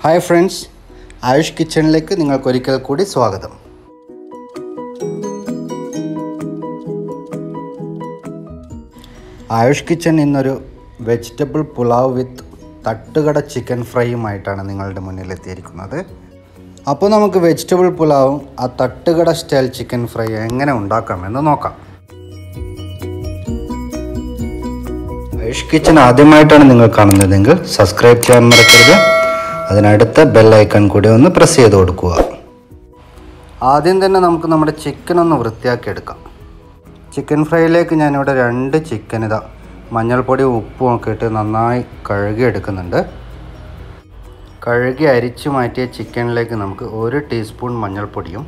hi friends Ayush കിച്ചണിലേക്ക് നിങ്ങൾക്കൊരിക്കൽ കൂടി സ്വാഗതം ആയുഷ് കിച്ചൺ ഇന്നൊരു വെജിറ്റബിൾ പുലാവ് വിത്ത് തട്ടുകട ചിക്കൻ ഫ്രൈയുമായിട്ടാണ് നിങ്ങളുടെ മുന്നിൽ എത്തിയിരിക്കുന്നത് അപ്പോൾ നമുക്ക് വെജിറ്റബിൾ പുലാവും ആ തട്ടുകട സ്റ്റൈൽ ചിക്കൻ ഫ്രൈ എങ്ങനെ ഉണ്ടാക്കാമെന്ന് നോക്കാം ആയുഷ് കിച്ചൺ ആദ്യമായിട്ടാണ് നിങ്ങൾ കാണുന്നതെങ്കിൽ സബ്സ്ക്രൈബ് ചെയ്യാൻ മറക്കരുത് അതിനടുത്ത ബെൽ ഐക്കൺ കൂടി ഒന്ന് പ്രസ് ചെയ്ത് കൊടുക്കുക ആദ്യം തന്നെ നമുക്ക് നമ്മുടെ ചിക്കൻ ഒന്ന് വൃത്തിയാക്കി എടുക്കാം ചിക്കൻ ഫ്രൈയിലേക്ക് ഞാനിവിടെ രണ്ട് ചിക്കൻ ഇതാ മഞ്ഞൾപ്പൊടി ഉപ്പും ഒക്കെ ഇട്ട് നന്നായി കഴുകി എടുക്കുന്നുണ്ട് കഴുകി അരിച്ചു മാറ്റിയ ചിക്കനിലേക്ക് നമുക്ക് ഒരു ടീസ്പൂൺ മഞ്ഞൾപ്പൊടിയും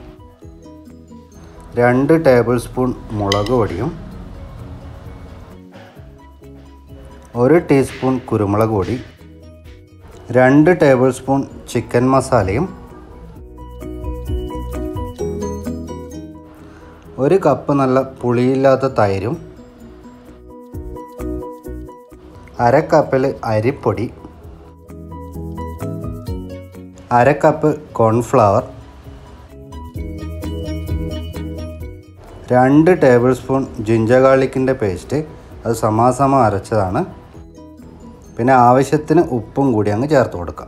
രണ്ട് ടേബിൾ സ്പൂൺ മുളക് പൊടിയും ഒരു ടീസ്പൂൺ കുരുമുളക് പൊടി രണ്ട് ടേബിൾ സ്പൂൺ ചിക്കൻ മസാലയും ഒരു കപ്പ് നല്ല പുളിയില്ലാത്ത തൈരും അര കപ്പിൽ അരിപ്പൊടി അര കപ്പ് കോൺഫ്ലവർ രണ്ട് ടേബിൾ സ്പൂൺ ജിഞ്ചർ ഗാർലിക്കിൻ്റെ പേസ്റ്റ് അത് സമാസമം അരച്ചതാണ് പിന്നെ ആവശ്യത്തിന് ഉപ്പും കൂടി അങ്ങ് ചേർത്ത് കൊടുക്കാം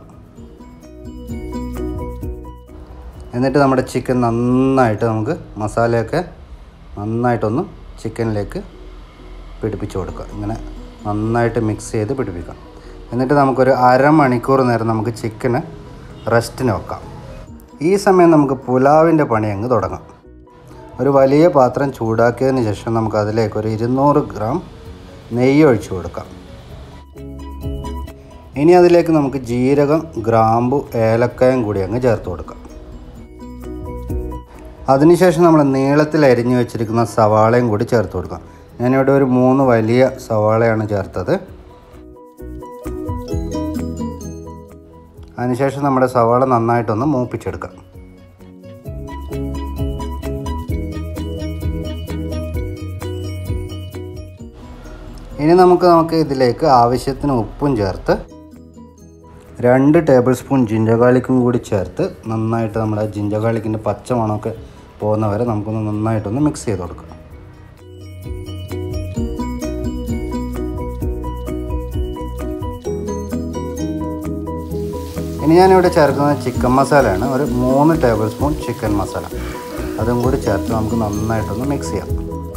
എന്നിട്ട് നമ്മുടെ ചിക്കൻ നന്നായിട്ട് നമുക്ക് മസാലയൊക്കെ നന്നായിട്ടൊന്ന് ചിക്കനിലേക്ക് പിടിപ്പിച്ച് കൊടുക്കുക ഇങ്ങനെ നന്നായിട്ട് മിക്സ് ചെയ്ത് പിടിപ്പിക്കാം എന്നിട്ട് നമുക്കൊരു അരമണിക്കൂർ നേരം നമുക്ക് ചിക്കന് റെസ്റ്റിന് വെക്കാം ഈ സമയം നമുക്ക് പുലാവിൻ്റെ പണി അങ്ങ് തുടങ്ങാം ഒരു വലിയ പാത്രം ചൂടാക്കിയതിന് ശേഷം നമുക്ക് അതിലേക്ക് ഒരു ഇരുന്നൂറ് ഗ്രാം നെയ്യ് ഒഴിച്ചു കൊടുക്കാം ഇനി അതിലേക്ക് നമുക്ക് ജീരകം ഗ്രാമ്പു ഏലക്കായും കൂടി അങ്ങ് ചേർത്ത് കൊടുക്കാം അതിനുശേഷം നമ്മൾ നീളത്തിൽ അരിഞ്ഞു വെച്ചിരിക്കുന്ന സവാളയും കൂടി ചേർത്ത് കൊടുക്കാം ഞാനിവിടെ ഒരു മൂന്ന് വലിയ സവാളയാണ് ചേർത്തത് അതിനുശേഷം നമ്മുടെ സവാള നന്നായിട്ടൊന്ന് മൂപ്പിച്ചെടുക്കാം ഇനി നമുക്ക് നമുക്ക് ഇതിലേക്ക് ആവശ്യത്തിന് ഉപ്പും ചേർത്ത് രണ്ട് ടേബിൾ സ്പൂൺ ജിഞ്ചർ ഗാർലിക്കും കൂടി ചേർത്ത് നന്നായിട്ട് നമ്മുടെ ജിഞ്ചർ ഗാർലിക്കിൻ്റെ പച്ച മണമൊക്കെ പോകുന്ന വരെ നമുക്കൊന്ന് നന്നായിട്ടൊന്ന് മിക്സ് ചെയ്ത് കൊടുക്കാം ഇനി ഞാനിവിടെ ചേർക്കുന്നത് ചിക്കൻ മസാലയാണ് ഒരു മൂന്ന് ടേബിൾ സ്പൂൺ ചിക്കൻ മസാല അതും കൂടി ചേർത്ത് നമുക്ക് നന്നായിട്ടൊന്ന് മിക്സ് ചെയ്യാം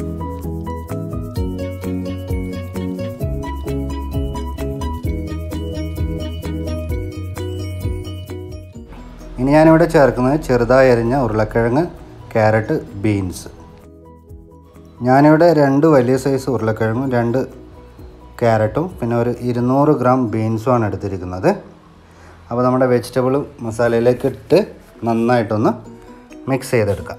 ഇനി ഞാനിവിടെ ചേർക്കുന്നത് ചെറുതായി അരിഞ്ഞ ഉരുളക്കിഴങ്ങ് ക്യാരറ്റ് ബീൻസ് ഞാനിവിടെ രണ്ട് വലിയ സൈസ് ഉരുളക്കിഴങ്ങും രണ്ട് ക്യാരറ്റും പിന്നെ ഒരു ഇരുന്നൂറ് ഗ്രാം ബീൻസുമാണ് എടുത്തിരിക്കുന്നത് അപ്പോൾ നമ്മുടെ വെജിറ്റബിൾ മസാലയിലേക്ക് ഇട്ട് നന്നായിട്ടൊന്ന് മിക്സ് ചെയ്തെടുക്കാം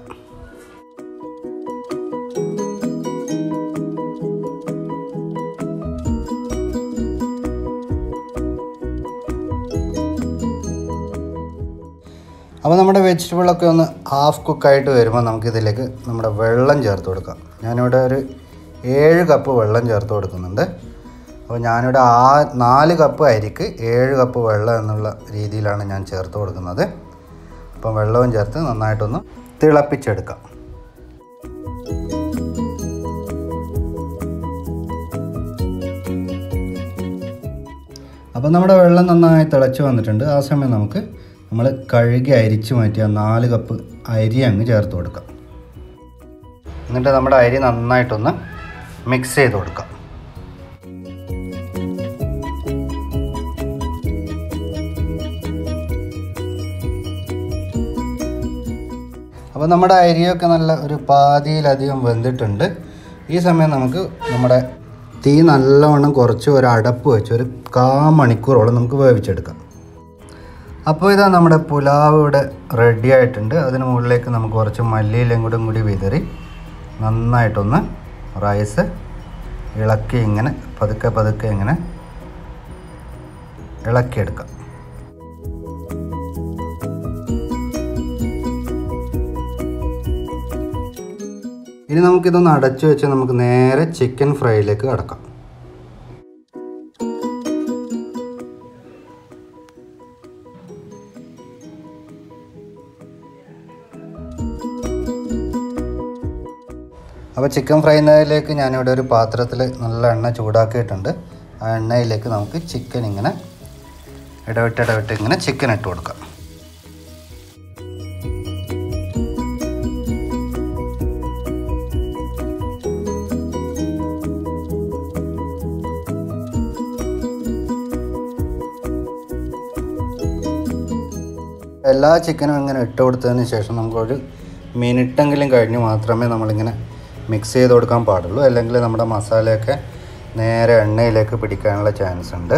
അപ്പോൾ നമ്മുടെ വെജിറ്റബിളൊക്കെ ഒന്ന് ഹാഫ് കുക്കായിട്ട് വരുമ്പോൾ നമുക്കിതിലേക്ക് നമ്മുടെ വെള്ളം ചേർത്ത് കൊടുക്കാം ഞാനിവിടെ ഒരു ഏഴ് കപ്പ് വെള്ളം ചേർത്ത് കൊടുക്കുന്നുണ്ട് അപ്പോൾ ഞാനിവിടെ ആ നാല് കപ്പ് അരിക്ക് ഏഴ് കപ്പ് വെള്ളം എന്നുള്ള രീതിയിലാണ് ഞാൻ ചേർത്ത് കൊടുക്കുന്നത് അപ്പം വെള്ളവും ചേർത്ത് നന്നായിട്ടൊന്ന് തിളപ്പിച്ചെടുക്കാം അപ്പോൾ നമ്മുടെ വെള്ളം നന്നായി തിളച്ച് വന്നിട്ടുണ്ട് ആ സമയം നമുക്ക് നമ്മൾ കഴുകി അരിച്ച് മാറ്റിയ നാല് കപ്പ് അരി അങ്ങ് ചേർത്ത് കൊടുക്കാം എന്നിട്ട് നമ്മുടെ അരി നന്നായിട്ടൊന്ന് മിക്സ് ചെയ്ത് കൊടുക്കാം അപ്പോൾ നമ്മുടെ അരിയൊക്കെ നല്ല ഒരു പാതിയിലധികം വെന്തിട്ടുണ്ട് ഈ സമയം നമുക്ക് നമ്മുടെ തീ നല്ലവണ്ണം കുറച്ച് ഒരു അടപ്പ് വെച്ച് ഒരു കാ മണിക്കൂറോളം നമുക്ക് വേവിച്ചെടുക്കാം അപ്പോൾ ഇതാ നമ്മുടെ പുലാവ് ഇവിടെ റെഡി ആയിട്ടുണ്ട് അതിന് മുകളിലേക്ക് നമുക്ക് കുറച്ച് മല്ലിയിലും കൂടെ കൂടി വിതറി നന്നായിട്ടൊന്ന് റൈസ് ഇളക്കി ഇങ്ങനെ പതുക്കെ പതുക്കെ ഇങ്ങനെ ഇളക്കിയെടുക്കാം ഇനി നമുക്കിതൊന്ന് അടച്ചു വെച്ച് നമുക്ക് നേരെ ചിക്കൻ ഫ്രൈയിലേക്ക് കടക്കാം അപ്പോൾ ചിക്കൻ ഫ്രൈനതിലേക്ക് ഞാനിവിടെ ഒരു പാത്രത്തിൽ നല്ല എണ്ണ ചൂടാക്കിയിട്ടുണ്ട് ആ എണ്ണയിലേക്ക് നമുക്ക് ചിക്കൻ ഇങ്ങനെ ഇടവിട്ട് ഇടവിട്ട് ഇങ്ങനെ ചിക്കൻ ഇട്ട് കൊടുക്കാം എല്ലാ ചിക്കനും ഇങ്ങനെ ഇട്ട് കൊടുത്തതിന് ശേഷം നമുക്കൊരു മിനിറ്റെങ്കിലും കഴിഞ്ഞ് മാത്രമേ നമ്മളിങ്ങനെ മിക്സ് ചെയ്ത് കൊടുക്കാൻ പാടുള്ളൂ അല്ലെങ്കിൽ നമ്മുടെ മസാലയൊക്കെ നേരെ എണ്ണയിലേക്ക് പിടിക്കാനുള്ള ചാൻസ് ഉണ്ട്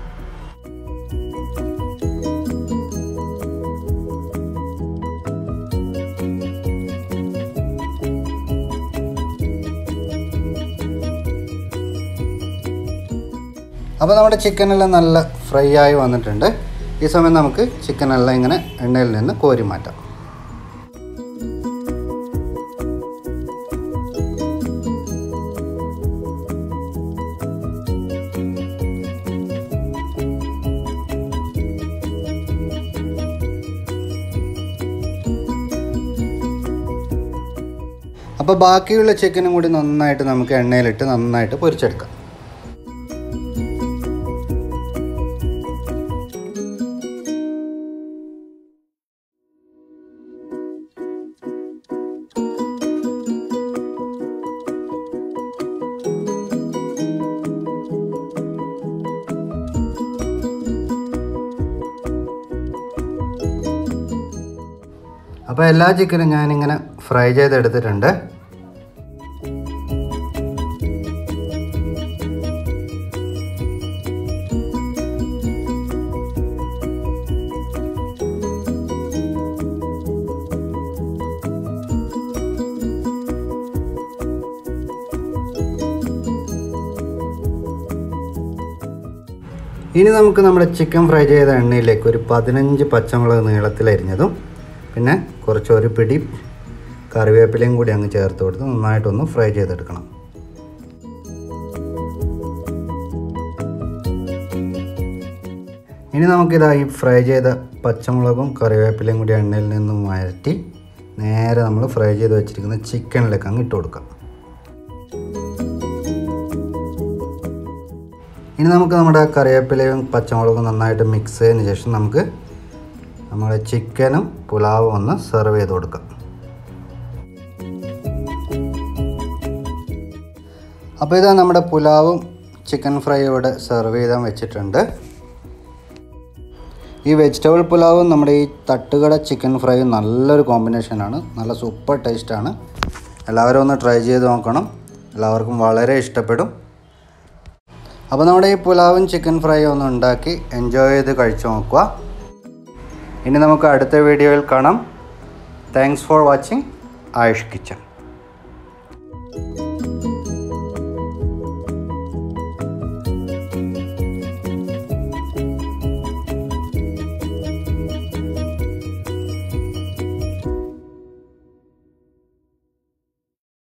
അപ്പോൾ നമ്മുടെ ചിക്കനെല്ലാം നല്ല ഫ്രൈ ആയി വന്നിട്ടുണ്ട് ഈ സമയം നമുക്ക് ചിക്കനെല്ലാം ഇങ്ങനെ എണ്ണയിൽ നിന്ന് കോരി മാറ്റാം അപ്പോൾ ബാക്കിയുള്ള ചിക്കനും കൂടി നന്നായിട്ട് നമുക്ക് എണ്ണയിലിട്ട് നന്നായിട്ട് പൊരിച്ചെടുക്കാം അപ്പോൾ എല്ലാ ചിക്കനും ഞാനിങ്ങനെ ഫ്രൈ ചെയ്തെടുത്തിട്ടുണ്ട് ഇനി നമുക്ക് നമ്മുടെ ചിക്കൻ ഫ്രൈ ചെയ്ത എണ്ണയിലേക്ക് ഒരു പതിനഞ്ച് പച്ചമുളക് നീളത്തിലരിഞ്ഞതും പിന്നെ കുറച്ച് ഒരു പിടി കറിവേപ്പിലയും കൂടി അങ്ങ് ചേർത്ത് കൊടുത്ത് നന്നായിട്ടൊന്ന് ഫ്രൈ ചെയ്തെടുക്കണം ഇനി നമുക്കിതാ ഈ ഫ്രൈ ചെയ്ത പച്ചമുളകും കറിവേപ്പിലയും കൂടി എണ്ണയിൽ നിന്നും മാറ്റി നേരെ നമ്മൾ ഫ്രൈ ചെയ്ത് വെച്ചിരിക്കുന്ന ചിക്കനിലേക്ക് അങ്ങ് ഇട്ട് കൊടുക്കാം ഇനി നമുക്ക് നമ്മുടെ കറിവേപ്പിലയും പച്ചമുളകും നന്നായിട്ട് മിക്സ് ചെയ്തതിന് ശേഷം നമുക്ക് നമ്മുടെ ചിക്കനും പുലാവും ഒന്ന് സെർവ് ചെയ്ത് കൊടുക്കാം അപ്പോൾ ഇതാ നമ്മുടെ പുലാവും ചിക്കൻ ഫ്രൈ ഇവിടെ സെർവ് ചെയ്താൽ വെച്ചിട്ടുണ്ട് ഈ വെജിറ്റബിൾ പുലാവും നമ്മുടെ ഈ തട്ടുകട ചിക്കൻ ഫ്രൈയും നല്ലൊരു കോമ്പിനേഷനാണ് നല്ല സൂപ്പർ ടേസ്റ്റാണ് എല്ലാവരും ഒന്ന് ട്രൈ ചെയ്ത് നോക്കണം എല്ലാവർക്കും വളരെ ഇഷ്ടപ്പെടും അപ്പോൾ നമ്മുടെ ഈ പുലാവും ചിക്കൻ ഫ്രൈയും ഒന്ന് ഉണ്ടാക്കി എൻജോയ് ചെയ്ത് കഴിച്ചു നോക്കുക ഇനി നമുക്ക് അടുത്ത വീഡിയോയിൽ കാണാം thanks for watching Ayush kitchen